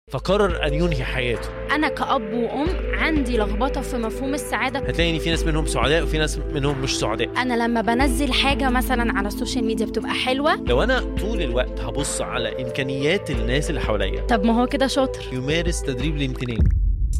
فقرر ان ينهي حياته انا كأب وأم عندي لخبطة في مفهوم السعادة هتلاقي ان في ناس منهم سعداء وفي ناس منهم مش سعداء انا لما بنزل حاجة مثلا على السوشيال ميديا بتبقى حلوة لو انا طول الوقت هبص على امكانيات الناس اللي حواليا طب ما هو كده شاطر يمارس تدريب الامتنان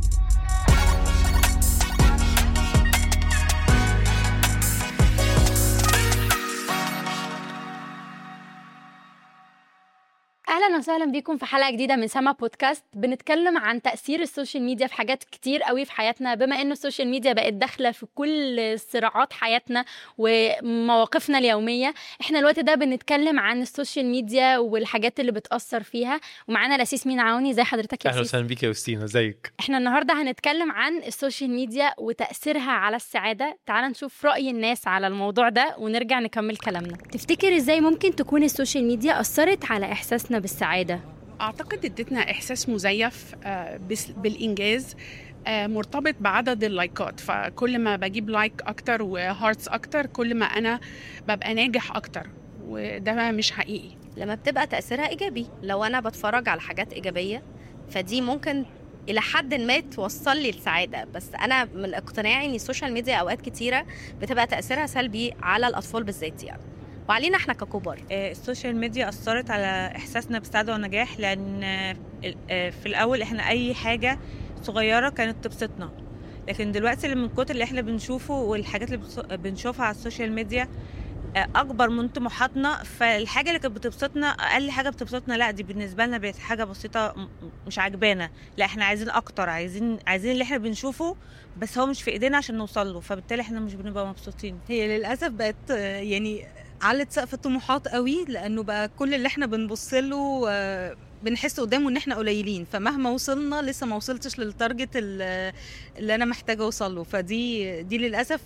اهلا وسهلا بيكم في حلقه جديده من سما بودكاست بنتكلم عن تاثير السوشيال ميديا في حاجات كتير قوي في حياتنا بما ان السوشيال ميديا بقت داخله في كل صراعات حياتنا ومواقفنا اليوميه احنا الوقت ده بنتكلم عن السوشيال ميديا والحاجات اللي بتاثر فيها ومعانا لاسيس مين عوني زي حضرتك يا اهلا سيس وسهلا بيك يا وستينا ازيك احنا النهارده هنتكلم عن السوشيال ميديا وتاثيرها على السعاده تعال نشوف راي الناس على الموضوع ده ونرجع نكمل كلامنا تفتكر ازاي ممكن تكون السوشيال ميديا اثرت على احساسنا بالسعاده اعتقد ادتنا احساس مزيف آه، بس- بالانجاز آه، مرتبط بعدد اللايكات فكل ما بجيب لايك اكتر وهارتس اكتر كل ما انا ببقى ناجح اكتر وده مش حقيقي لما بتبقى تأثيرها إيجابي لو أنا بتفرج على حاجات إيجابية فدي ممكن إلى حد ما توصل لي السعادة بس أنا من اقتناعي إن السوشيال ميديا أوقات كتيرة بتبقى تأثيرها سلبي على الأطفال بالذات يعني وعلينا إحنا ككبار آه، السوشيال ميديا أثرت على إحساسنا بالسعادة والنجاح لأن آه، ال- آه، في الأول إحنا أي حاجة صغيرة كانت تبسطنا لكن دلوقتي من كتر اللي إحنا بنشوفه والحاجات اللي بتص- بنشوفها على السوشيال ميديا آه، أكبر من طموحاتنا فالحاجة اللي كانت بتبسطنا أقل حاجة بتبسطنا لا دي بالنسبة لنا بقت حاجة بسيطة م- م- مش عاجبانا لا إحنا عايزين أكتر عايزين عايزين اللي إحنا بنشوفه بس هو مش في إيدينا عشان نوصل له فبالتالي إحنا مش بنبقى مبسوطين هي للاسف بقت آه، يعني علت سقف الطموحات قوي لانه بقى كل اللي احنا بنبص له آه، بنحس قدامه ان احنا قليلين فمهما وصلنا لسه ما وصلتش للتارجت ال- اللي انا محتاجه اوصل له فدي دي للاسف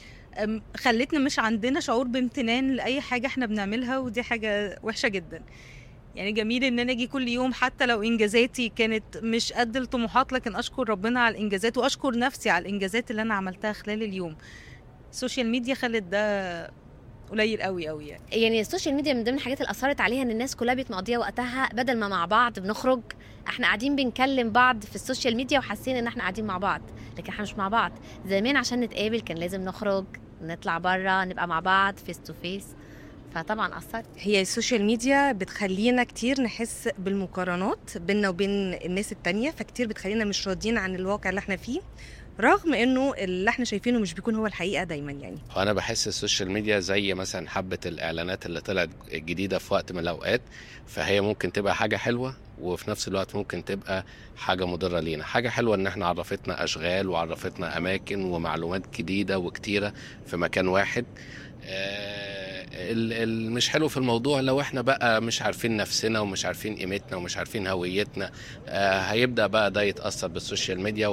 أم، خلتنا مش عندنا شعور بامتنان لاي حاجه احنا بنعملها ودي حاجه وحشه جدا يعني جميل ان انا اجي كل يوم حتى لو انجازاتي كانت مش قد الطموحات لكن اشكر ربنا على الانجازات واشكر نفسي على الانجازات اللي انا عملتها خلال اليوم السوشيال ميديا خلت ده قليل قوي قوي يعني يعني السوشيال ميديا من ضمن الحاجات اللي أثرت عليها إن الناس كلها بقت مقضية وقتها بدل ما مع بعض بنخرج احنا قاعدين بنكلم بعض في السوشيال ميديا وحاسين ان احنا قاعدين مع بعض لكن احنا مش مع بعض زمان عشان نتقابل كان لازم نخرج نطلع بره نبقى مع بعض فيس تو فيس فطبعا اثرت هي السوشيال ميديا بتخلينا كتير نحس بالمقارنات بيننا وبين الناس التانية فكتير بتخلينا مش راضيين عن الواقع اللي احنا فيه رغم انه اللي احنا شايفينه مش بيكون هو الحقيقة دايما يعني وانا بحس السوشيال ميديا زي مثلا حبة الاعلانات اللي طلعت جديدة في وقت من الاوقات فهي ممكن تبقى حاجة حلوة وفي نفس الوقت ممكن تبقى حاجة مضرة لينا حاجة حلوة ان احنا عرفتنا اشغال وعرفتنا اماكن ومعلومات جديدة وكتيرة في مكان واحد آه، ال- ال- مش حلو في الموضوع لو احنا بقى مش عارفين نفسنا ومش عارفين قيمتنا ومش عارفين هويتنا آه، هيبدأ بقى ده يتأثر بالسوشيال ميديا